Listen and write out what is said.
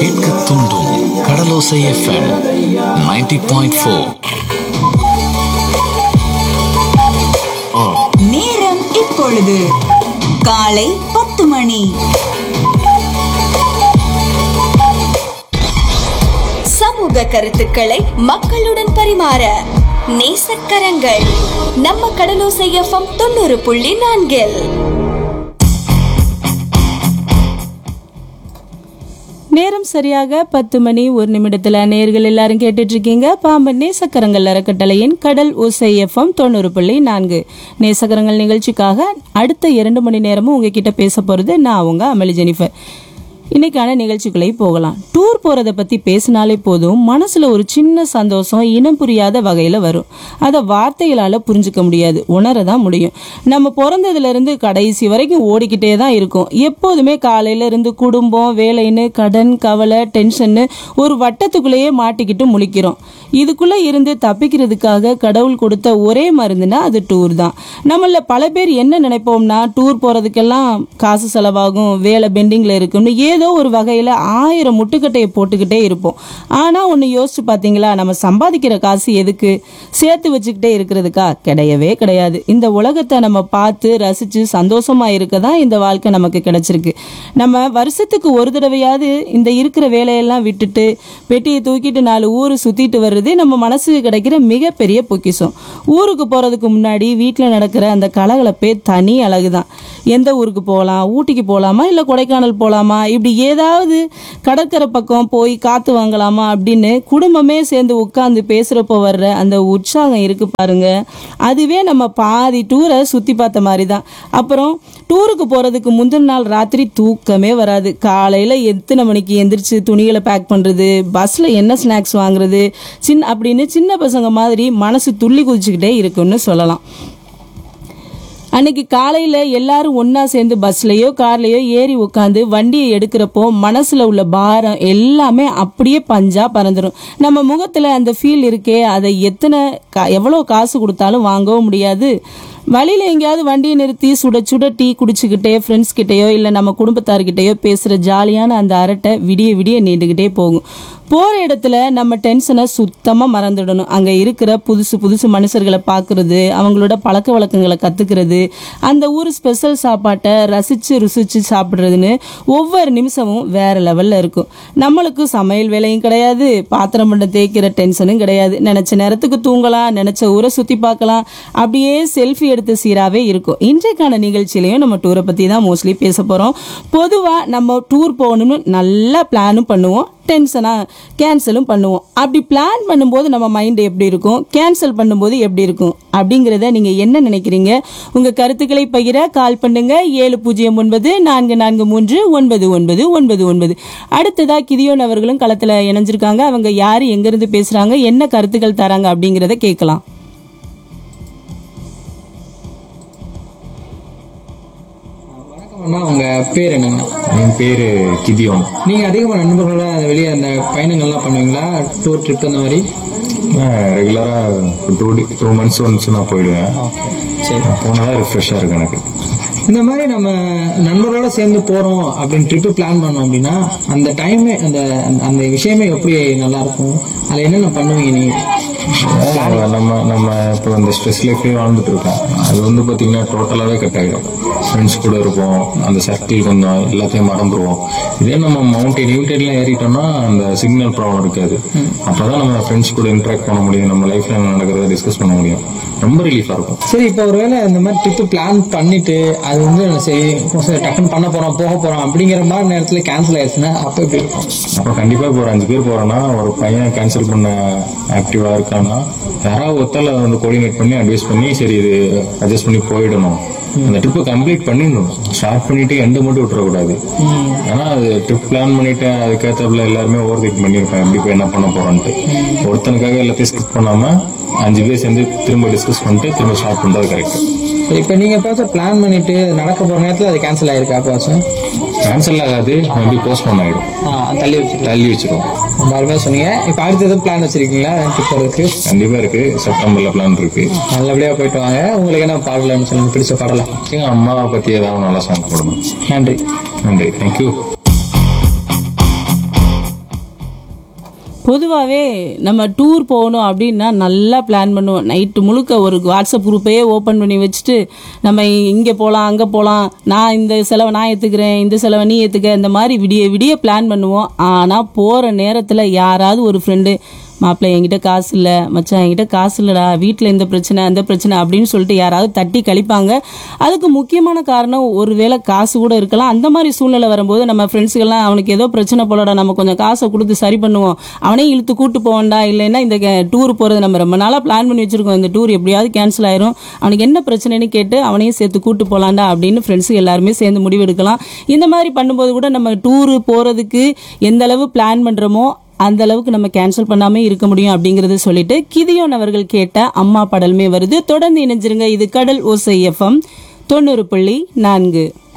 கேட்க தூண்டும் கடலோசை FM 90.4 point four நேரம் இப்பொழுது காலை பத்து மணி சமூக கருத்துக்களை மக்களுடன் பரிமாற நேசக்கரங்கள் நம்ம கடலோசை எஃப்எம் தொண்ணூறு புள்ளி நான்கில் நேரம் சரியாக பத்து மணி ஒரு நிமிடத்துல நேர்கள் எல்லாரும் கேட்டுட்டு இருக்கீங்க பாம்பன் நேசக்கரங்கள் அறக்கட்டளையின் கடல் ஓசை எஃப்எம் தொண்ணூறு புள்ளி நான்கு நேசக்கரங்கள் நிகழ்ச்சிக்காக அடுத்த இரண்டு மணி நேரமும் உங்ககிட்ட பேச போறது நான் உங்க அமளி ஜெனிஃபர் இன்னைக்கான நிகழ்ச்சிக்குள்ளே போகலாம் டூர் போறத பத்தி பேசினாலே போதும் மனசுல ஒரு சின்ன சந்தோஷம் இனம் புரியாத வகையில வரும் அதை வார்த்தைகளால புரிஞ்சுக்க முடியாது உணரதான் முடியும் நம்ம பிறந்ததுல இருந்து கடைசி வரைக்கும் ஓடிக்கிட்டே தான் இருக்கும் எப்போதுமே காலையில இருந்து குடும்பம் வேலைன்னு கடன் கவலை டென்ஷன்னு ஒரு வட்டத்துக்குள்ளேயே மாட்டிக்கிட்டு முழிக்கிறோம் இதுக்குள்ள இருந்து தப்பிக்கிறதுக்காக கடவுள் கொடுத்த ஒரே மருந்துனா அது டூர் தான் நம்மள பல பேர் என்ன நினைப்போம்னா டூர் போறதுக்கெல்லாம் காசு செலவாகும் வேலை பெண்டிங்ல இருக்குன்னு ஏதோ ஒரு வகையில ஆயிரம் முட்டுக்கட்டையை போட்டுக்கிட்டே இருப்போம் ஆனா ஒன்னு யோசிச்சு பாத்தீங்களா நம்ம சம்பாதிக்கிற காசு எதுக்கு சேர்த்து வச்சுக்கிட்டே இருக்கிறதுக்கா கிடையவே கிடையாது இந்த உலகத்தை நம்ம பார்த்து ரசிச்சு சந்தோஷமா இருக்க தான் இந்த வாழ்க்கை நமக்கு கிடைச்சிருக்கு நம்ம வருஷத்துக்கு ஒரு தடவையாவது இந்த இருக்கிற வேலையெல்லாம் விட்டுட்டு பெட்டியை தூக்கிட்டு நாலு ஊர் சுத்திட்டு வர்றது நம்ம மனசுக்கு கிடைக்கிற மிகப்பெரிய பொக்கிஷம் ஊருக்கு போறதுக்கு முன்னாடி வீட்டில் நடக்கிற அந்த கலகலப்பே தனி அழகுதான் எந்த ஊருக்கு போகலாம் ஊட்டிக்கு போகலாமா இல்லை கொடைக்கானல் போகலாமா இப்படி ஏதாவது கடற்கரை பக்கம் போய் காத்து வாங்கலாமா அப்படின்னு குடும்பமே சேர்ந்து உட்காந்து பேசுறப்போ வர்ற அந்த உற்சாகம் இருக்கு பாருங்க அதுவே நம்ம பாதி டூரை சுத்தி பார்த்த மாதிரி தான் அப்புறம் டூருக்கு போறதுக்கு முந்தின நாள் ராத்திரி தூக்கமே வராது காலையில எத்தனை மணிக்கு எந்திரிச்சு துணிகளை பேக் பண்றது பஸ்ல என்ன ஸ்நாக்ஸ் வாங்குறது சின்ன அப்படின்னு சின்ன பசங்க மாதிரி மனசு துள்ளி குதிச்சுக்கிட்டே இருக்குன்னு சொல்லலாம் அன்னைக்கு காலையில எல்லாரும் ஒண்ணா சேர்ந்து பஸ்லயோ கார்லயோ ஏறி உட்காந்து வண்டியை எடுக்கிறப்போ மனசுல உள்ள பாரம் எல்லாமே அப்படியே பஞ்சா பறந்துடும் நம்ம முகத்துல அந்த ஃபீல் இருக்கே அதை எத்தனை கா- எவ்வளவு காசு கொடுத்தாலும் வாங்கவும் முடியாது வழியில எங்கேயாவது வண்டியை நிறுத்தி சுட சுட டீ குடிச்சுக்கிட்டே ஃப்ரெண்ட்ஸ் கிட்டயோ இல்ல நம்ம குடும்பத்தார்கிட்டயோ பேசுற ஜாலியான அந்த அரட்டை விடிய விடிய நீண்டுகிட்டே போகும் போற இடத்துல நம்ம டென்ஷனை சுத்தமா மறந்துடணும் அங்க இருக்கிற புதுசு புதுசு மனுஷர்களை பார்க்கிறது அவங்களோட பழக்க வழக்கங்களை கத்துக்கிறது அந்த ஊர் ஸ்பெஷல் சாப்பாட்டை ரசிச்சு ருசிச்சு சாப்பிடுறதுன்னு ஒவ்வொரு நிமிஷமும் வேற லெவல்ல இருக்கும் நம்மளுக்கு சமையல் வேலையும் கிடையாது பாத்திரம் பண்ண தேய்க்கிற டென்ஷனும் கிடையாது நினைச்ச நேரத்துக்கு தூங்கலாம் நினைச்ச ஊரை சுத்தி பார்க்கலாம் அப்படியே செல்ஃபி எடுத்த சீராவே இருக்கும் இன்றைக்கான நிகழ்ச்சியிலையும் நம்ம டூரை பத்தி தான் மோஸ்ட்லி பேச போறோம் பொதுவா நம்ம டூர் போகணும்னு நல்லா பிளானும் பண்ணுவோம் டென்ஷனா கேன்சலும் பண்ணுவோம் அப்படி பிளான் பண்ணும்போது நம்ம மைண்ட் எப்படி இருக்கும் கேன்சல் பண்ணும்போது எப்படி இருக்கும் அப்படிங்கிறத நீங்க என்ன நினைக்கிறீங்க உங்க கருத்துக்களை பகிர கால் பண்ணுங்க ஏழு பூஜ்ஜியம் ஒன்பது நான்கு நான்கு மூன்று ஒன்பது ஒன்பது ஒன்பது ஒன்பது அடுத்ததா கிதியோன் அவர்களும் களத்துல இணைஞ்சிருக்காங்க அவங்க யாரு எங்க இருந்து பேசுறாங்க என்ன கருத்துக்கள் தராங்க அப்படிங்கிறத கேட்கலாம் அண்ணா உங்க பேர் என்னங்க என் பேரு கிதியோன் நீங்க அதிகமா நண்பர்களோட வெளியே அந்த பயணங்கள்லாம் பண்ணுவீங்களா டூர் ட்ரிப் அந்த மாதிரி ரெகுலரா டூ டூ மந்த்ஸ் ஒன்ஸ் நான் போயிடுவேன் சரி போனாதான் ரிஃப்ரெஷ்ஷா இருக்கு எனக்கு இந்த மாதிரி நம்ம நண்பர்களோட சேர்ந்து போறோம் அப்படின்னு ட்ரிப் பிளான் பண்ணோம் அப்படின்னா அந்த டைமே அந்த அந்த- அந்த விஷயமே எப்படி நல்லா இருக்கும் அதுல என்னென்ன பண்ணுவீங்க நீங்க நம்ம- நம்ம நம்ம இப்போ இந்த ஸ்ட்ரெஸ் லைஃப்லயே வாழ்ந்துட்டு இருக்கோம் அது வந்து பாத்தீங்கன்னா டோட்டலாவே கட் ஆகிடும் ஃப்ரெண்ட்ஸ் கூட இருப்போம் அந்த சர்க்கிள் கொஞ்சம் எல்லாத்தையும் மறந்துடுவோம் இதே நம்ம மவுண்டைன் யூனிட்லாம் ஏறிட்டோம்னா அந்த சிக்னல் ப்ராப்ளம் இருக்காது அப்பதான் நம்ம ஃப்ரெண்ட்ஸ் கூட இன்ட்ராக்ட் பண்ண முடியும் நம்ம லைஃப்ல நடக்கிறத டிஸ்கஸ் பண்ண முடியும் ரொம்ப ரிலீஃபா இருக்கும் சரி இப்போ ஒருவேளை இந்த மாதிரி ட்ரிப் பிளான் பண்ணிட்டு அது வந்து சரி சரி, டக்குன்னு பண்ண போறோம் போக போறோம் அப்படிங்கிற மாதிரி நேரத்துல கேன்சல் ஆயிடுச்சுன்னா அப்ப எப்படி இருக்கும் அப்ப கண்டிப்பா இப்போ ஒரு அஞ்சு பேர் போறோம்னா ஒரு பையன் கேன்சல் பண்ண ஆக்டிவா இருக்கான்னா யாராவது ஒருத்தல வந்து கோஆர்டினேட் பண்ணி அட்வைஸ் பண்ணி சரி இது அட்ஜஸ்ட் பண்ணி போயிடணும் அந்த ட்ரிப்பை கம்ப்ளீட் பண்ணிடணும் ஸ்டார்ட் பண்ணிட்டு எண்டு மட்டும் விட்டுறக்கூடாது ஏன்னா அது ட்ரிப் பிளான் பண்ணிட்டு அதுக்கேற்றப்பல எல்லாருமே ஓவர் திங்க் பண்ணியிருப்பேன் எப்படி போய் என்ன பண்ண போறோன்ட்டு ஒருத்தனுக்காக எல்லாத்தையும் ஸ்கிப் பண்ணாம அஞ்சு பேர் சேர்ந்து திரும்ப டிஸ்கஸ் பண்ணிட்டு திரும்ப ஸ்டார்ட் பண்றது கரெக்ட் சரி இப்போ நீங்க பார்த்து பிளான் பண்ணிட்டு நடக்க போற நேரத்துல அது கேன்சல் ஆயிருக்கா அப்பாச்சும் கேன்சல் ஆகாது மேபி போஸ்ட்போன் ஆயிடும் தள்ளி வச்சு தள்ளி வச்சிருவோம் ரொம்ப அருமையா சொன்னீங்க இப்போ அடுத்து எதுவும் பிளான் வச்சிருக்கீங்களா ட்ரிப் போறதுக்கு கண்டிப்பா இருக்கு செப்டம்பர்ல பிளான் இருக்கு நல்லபடியா போயிட்டு வாங்க உங்களுக்கு என்ன பாடலன்னு சொல்லுங்க பிடிச்ச பாடலாம் எங்க அம்மாவை பத்தி ஏதாவது நல்ல சாங் போடணும் நன்றி நன்றி தேங்க்யூ பொதுவாகவே நம்ம டூர் போகணும் அப்படின்னா நல்லா பிளான் பண்ணுவோம் நைட்டு முழுக்க ஒரு வாட்ஸ்அப் குரூப்பையே ஓப்பன் பண்ணி வச்சுட்டு நம்ம இங்கே போகலாம் அங்கே போகலாம் நான் இந்த செலவை நான் ஏற்றுக்கிறேன் இந்த செலவை நீ ஏற்றுக்க இந்த மாதிரி விடிய விடிய பிளான் பண்ணுவோம் ஆனால் போகிற நேரத்தில் யாராவது ஒரு ஃப்ரெண்டு மாப்பிள்ளை என்கிட்ட காசு இல்லை மச்சான் என்கிட்ட காசு இல்லைடா வீட்டில் இந்த பிரச்சனை அந்த பிரச்சனை அப்படின்னு சொல்லிட்டு யாராவது தட்டி கழிப்பாங்க அதுக்கு முக்கியமான காரணம் ஒருவேளை காசு கூட இருக்கலாம் அந்த மாதிரி சூழ்நிலை வரும்போது நம்ம ஃப்ரெண்ட்ஸுகள்லாம் அவனுக்கு ஏதோ பிரச்சனை போலடா நம்ம கொஞ்சம் காசை கொடுத்து சரி பண்ணுவோம் அவனே இழுத்து கூட்டு போவண்டா இல்லைன்னா இந்த டூர் போகிறது நம்ம ரொம்ப நாளாக பிளான் பண்ணி வச்சிருக்கோம் இந்த டூர் எப்படியாவது கேன்சல் ஆயிரும் அவனுக்கு என்ன பிரச்சனைன்னு கேட்டு அவனையும் சேர்த்து கூட்டு போலாம்டா அப்படின்னு ஃப்ரெண்ட்ஸு எல்லாருமே சேர்ந்து முடிவெடுக்கலாம் இந்த மாதிரி பண்ணும்போது கூட நம்ம டூரு போகிறதுக்கு எந்த அளவு பிளான் பண்ணுறோமோ அந்த அளவுக்கு நம்ம கேன்சல் பண்ணாம இருக்க முடியும் அப்படிங்கறத சொல்லிட்டு கிதியோன் அவர்கள் கேட்ட அம்மா படலுமே வருது தொடர்ந்து இணைஞ்சிருங்க இது கடல் ஓசை எஃப்எம் தொண்ணூறு புள்ளி நான்கு